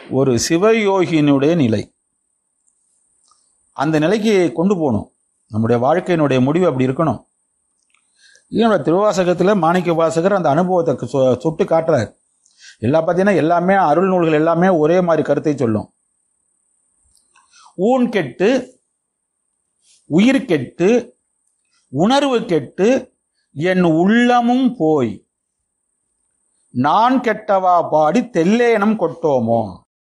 ஒரு சிவயோகியினுடைய நிலை அந்த நிலைக்கு கொண்டு போகணும் நம்முடைய வாழ்க்கையினுடைய முடிவு அப்படி இருக்கணும் இதனோட திருவாசகத்தில் மாணிக்க வாசகர் அந்த அனுபவத்தை சொ- சுட்டு காட்டுறார் எல்லா பார்த்தீங்கன்னா எல்லாமே அருள் நூல்கள் எல்லாமே ஒரே மாதிரி கருத்தை சொல்லும் ஊன் கெட்டு உயிர் கெட்டு உணர்வு கெட்டு என் உள்ளமும் போய் நான் கெட்டவா பாடி தெல்லேனம் கொட்டோமோ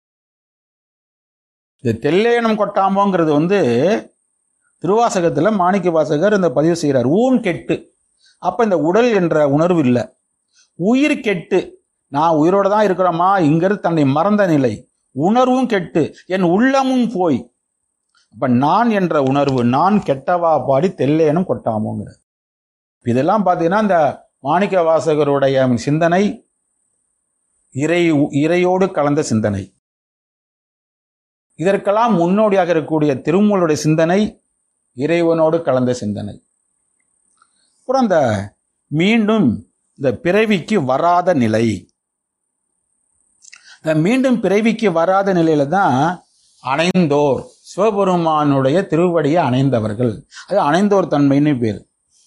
இந்த தெல்லேனம் கொட்டாமோங்கிறது வந்து திருவாசகத்துல மாணிக்க வாசகர் இந்த பதிவு செய்கிறார் ஊன் கெட்டு அப்ப இந்த உடல் என்ற உணர்வு இல்லை உயிர் கெட்டு நான் உயிரோட தான் இருக்கிறோமா இங்கிருந்து தன்னை மறந்த நிலை உணர்வும் கெட்டு என் உள்ளமும் போய் அப்ப நான் என்ற உணர்வு நான் கெட்டவா பாடி தெல்லேனும் கொட்டாமோங்கிற இதெல்லாம் பார்த்தீங்கன்னா இந்த மாணிக்க வாசகருடைய சிந்தனை இறை இறையோடு கலந்த சிந்தனை இதற்கெல்லாம் முன்னோடியாக இருக்கக்கூடிய திருமூலுடைய சிந்தனை இறைவனோடு கலந்த சிந்தனை அப்புறம் அந்த மீண்டும் இந்த பிறவிக்கு வராத நிலை இந்த மீண்டும் பிறவிக்கு வராத நிலையில தான் அணைந்தோர் சிவபெருமானுடைய திருவடியை அணைந்தவர்கள் அது அணைந்தோர் தன்மைன்னு பேர்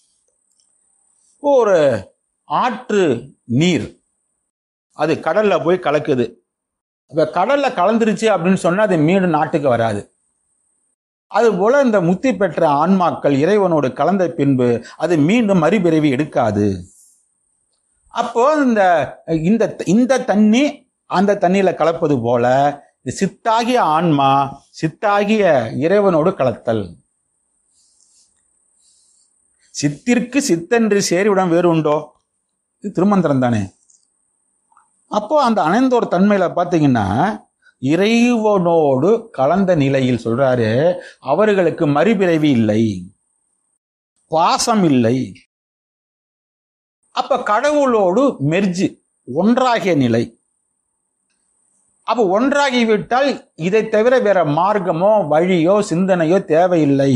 ஒரு ஆற்று நீர் அது கடல்ல போய் கலக்குது இப்ப கடல்ல கலந்துருச்சு அப்படின்னு சொன்னா அது மீண்டும் நாட்டுக்கு வராது அது போல இந்த முத்தி பெற்ற ஆன்மாக்கள் இறைவனோடு கலந்த பின்பு அது மீண்டும் மறுபிறவி எடுக்காது அப்போ இந்த இந்த இந்த தண்ணி அந்த தண்ணியில கலப்பது போல இந்த சித்தாகிய ஆன்மா சித்தாகிய இறைவனோடு கலத்தல் சித்திற்கு சித்தென்று சேரிவிடம் வேறு உண்டோ இது திருமந்திரம் தானே அப்போ அந்த அணைந்தோர் தன்மையில பார்த்தீங்கன்னா இறைவனோடு கலந்த நிலையில் சொல்றாரு அவர்களுக்கு மறுபிறவி இல்லை பாசம் இல்லை அப்ப கடவுளோடு மெர்ஜி ஒன்றாகிய நிலை அப்ப ஒன்றாகிவிட்டால் இதை தவிர வேற மார்க்கமோ வழியோ சிந்தனையோ தேவையில்லை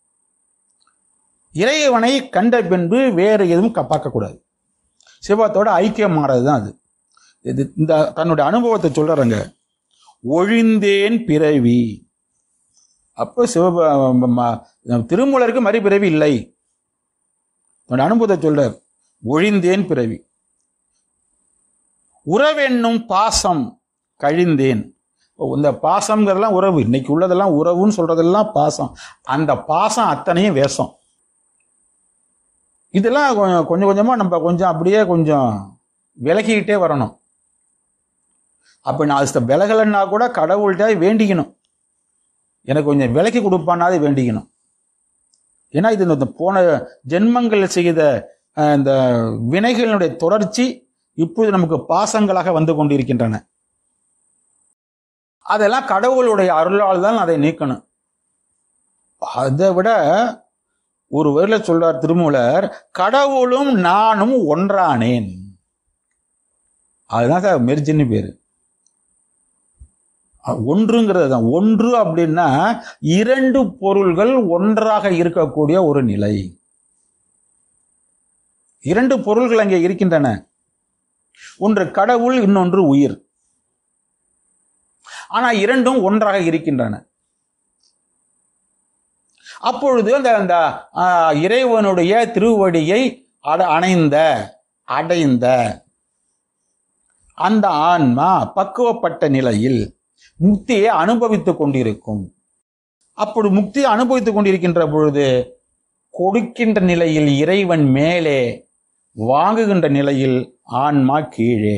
இறைவனை கண்ட பின்பு வேறு எதுவும் க- பார்க்கக்கூடாது சிவத்தோட ஐக்கியம் மாறதுதான் அது இது இந்த தன்னுடைய அனுபவத்தை சொல்றாங்க ஒழிந்தேன் பிறவி அப்போ சிவ ம- திருமூலருக்கு மறுபிறவி இல்லை தன்னுடைய அனுபவத்தை சொல்றார் ஒழிந்தேன் பிறவி உறவென்னும் பாசம் கழிந்தேன் இந்த பாசம்ங்கிறதெல்லாம் உறவு இன்னைக்கு உள்ளதெல்லாம் உறவுன்னு சொல்றதெல்லாம் பாசம் அந்த பாசம் அத்தனையும் வேஷம் இதெல்லாம் கொஞ்சம் கொஞ்சம் கொஞ்சமா நம்ம கொஞ்சம் அப்படியே கொஞ்சம் விலகிக்கிட்டே வரணும் அப்ப நான் அது விலகலைன்னா கூட கடவுள்கிட்ட வேண்டிக்கணும் எனக்கு கொஞ்சம் விலக்கி கொடுப்பானாது வேண்டிக்கணும் ஏன்னா இது இந்த போன ஜென்மங்கள் செய்த அஹ், இந்த வினைகளினுடைய தொடர்ச்சி இப்பொழுது நமக்கு பாசங்களாக வந்து கொண்டிருக்கின்றன அதெல்லாம் கடவுளுடைய அருளால் தான் அதை நீக்கணும் அதை விட ஒரு வரியில சொல்றார் திருமூலர் கடவுளும் நானும் ஒன்றானேன் அதுதான் சார் மெர்ஜின்னு பேரு அஹ் ஒன்றுங்கிறது தான் ஒன்று அப்படின்னா இரண்டு பொருள்கள் ஒன்றாக இருக்கக்கூடிய ஒரு நிலை இரண்டு பொருள்கள் அங்கே இருக்கின்றன ஒன்று கடவுள் இன்னொன்று உயிர் ஆனா இரண்டும் ஒன்றாக இருக்கின்றன அப்பொழுது அந்த அந்த ஆஹ், இறைவனுடைய திருவடியை அட அணைந்த அடைந்த அந்த ஆன்மா பக்குவப்பட்ட நிலையில் முக்தியை அனுபவித்துக் கொண்டிருக்கும் அப்படி முக்தியை அனுபவித்துக் கொண்டிருக்கின்ற பொழுது கொடுக்கின்ற நிலையில் இறைவன் மேலே வாங்குகின்ற நிலையில் ஆன்மா கீழே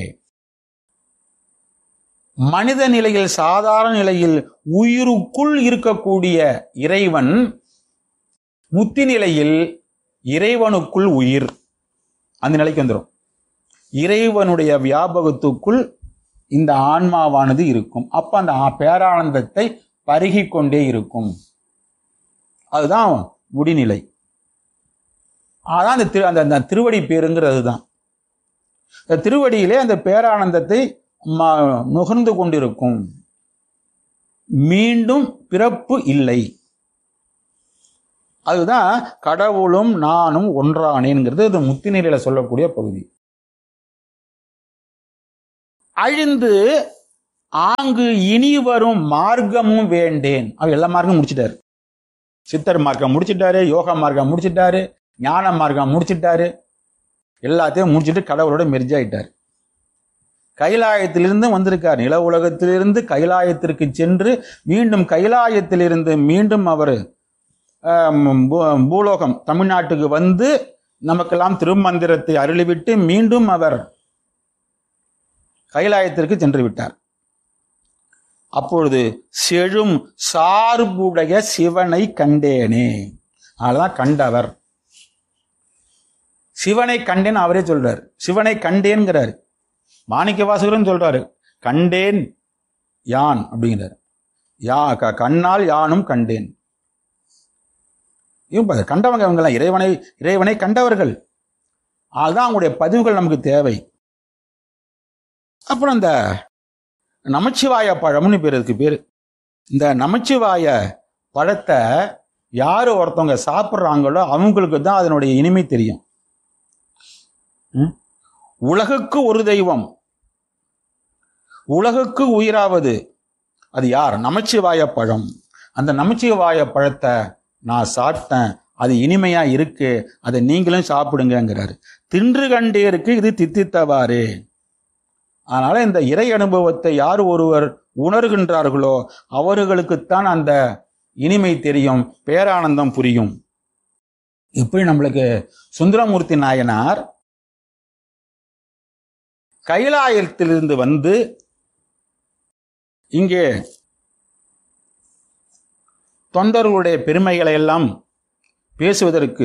மனித நிலையில் சாதாரண நிலையில் உயிருக்குள் இருக்கக்கூடிய இறைவன் முத்தி நிலையில் இறைவனுக்குள் உயிர் அந்த நிலைக்கு வந்துடும் இறைவனுடைய வியாபகத்துக்குள் இந்த ஆன்மாவானது இருக்கும் அப்ப அந்த ஆ- பேரானந்தத்தை பருகிக் கொண்டே இருக்கும் அதுதான் முடிநிலை அதான் அந்த திரு அந்த அந்த திருவடி பேருங்கிறது தான் இந்த திருவடியிலே அந்த பேரானந்தத்தை ம- நுகர்ந்து கொண்டிருக்கும் மீண்டும் பிறப்பு இல்லை அதுதான் கடவுளும் நானும் ஒன்றானேங்கிறது இது முத்தி நிலையில சொல்லக்கூடிய பகுதி அழிந்து ஆங்கு இனி வரும் மார்க்கமும் வேண்டேன் அவர் எல்லா மார்க்கமும் முடிச்சிட்டாரு சித்தர் மார்க்கம் முடிச்சிட்டாரு யோகா மார்க்கம் முடிச்சிட்டாரு ஞான மார்க்கம் முடிச்சிட்டாரு எல்லாத்தையும் முடிச்சிட்டு கடவுளோட மெர்ஜ் ஆயிட்டார் கைலாயத்திலிருந்து வந்திருக்கார் நில உலகத்திலிருந்து கைலாயத்திற்கு சென்று மீண்டும் கைலாயத்திலிருந்து மீண்டும் அவர் ஆம், பூ- பூலோகம் தமிழ்நாட்டுக்கு வந்து நமக்கெல்லாம் திருமந்திரத்தை அருளிவிட்டு மீண்டும் அவர் கைலாயத்திற்கு சென்று விட்டார் அப்பொழுது செழும் சார்புடைய சிவனை கண்டேனே அதெல்லாம் கண்டவர் சிவனை கண்டேன் அவரே சொல்றாரு சிவனை கண்டேன்கிறாரு மாணிக்க வாசகரும் சொல்றாரு கண்டேன் யான் அப்படிங்கிறாரு யா க- கண்ணால் யானும் கண்டேன் இவங்க பாரு, கண்டவங்க இவங்கெல்லாம் இறைவனை இறைவனை கண்டவர்கள் அதுதான் அவங்களுடைய பதிவுகள் நமக்கு தேவை அப்புறம் இந்த நமச்சிவாய பழம்னு பேர் இருக்கு பேர் இந்த நமச்சிவாய பழத்தை யாரு ஒருத்தவங்க சாப்பிட்றாங்களோ அவங்களுக்கு தான் அதனுடைய இனிமை தெரியும் ம்? உலகுக்கு ஒரு தெய்வம் உலகுக்கு உயிராவது அது யார் நமச்சிவாய பழம் அந்த நமச்சிவாய பழத்தை நான் சாப்பிட்டேன் அது இனிமையா இருக்கு அதை நீங்களும் சாப்பிடுங்கங்கிறாரு தின்று கண்டேருக்கு இது தித்தித்தவாறு அதனால இந்த இறை அனுபவத்தை யார் ஒருவர் உணர்கின்றார்களோ அவர்களுக்குத்தான் அந்த இனிமை தெரியும் பேரானந்தம் புரியும் இப்படி நம்மளுக்கு சுந்தரமூர்த்தி நாயனார் கைலாயத்திலிருந்து வந்து இங்கே தொண்டர்களுடைய பெருமைகளை எல்லாம் பேசுவதற்கு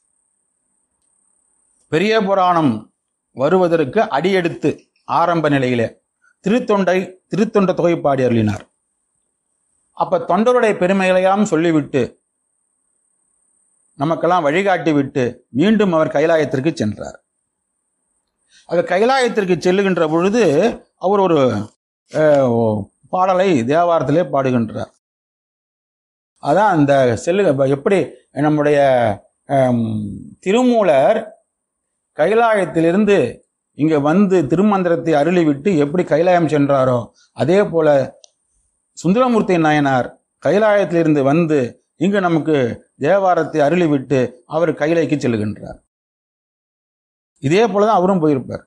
பெரிய புராணம் வருவதற்கு அடியெடுத்து ஆரம்ப நிலையிலே திருத்தொண்டை திருத்தொண்ட தொகைப்பாடி அருளினார் அப்ப தொண்டருடைய பெருமைகளையெல்லாம் சொல்லிவிட்டு நமக்கெல்லாம் வழிகாட்டி விட்டு மீண்டும் அவர் கைலாயத்திற்கு சென்றார் அது கைலாயத்திற்கு செல்லுகின்ற பொழுது அவர் ஒரு அஹ், பாடலை தேவாரத்திலே பாடுகின்றார் அதான் அந்த செல்லு எப்படி நம்முடைய அம், திருமூலர் கைலாயத்திலிருந்து இங்க வந்து திருமந்திரத்தை அருளிவிட்டு எப்படி கைலாயம் சென்றாரோ அதே போல சுந்தரமூர்த்தி நாயனார் கைலாயத்திலிருந்து வந்து இங்கு நமக்கு தேவாரத்தை அருளிவிட்டு அவர் கைலைக்கு செல்லுகின்றார் இதே போலதான் அவரும் போயிருப்பார்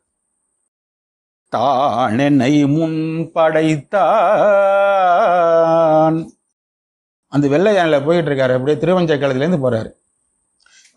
தான் என்னை முன் படைத்தான் அந்த வெள்ளை யானையில போயிட்டு இருக்காரு அப்படியே திருவஞ்சை காலத்திலேருந்து போறாரு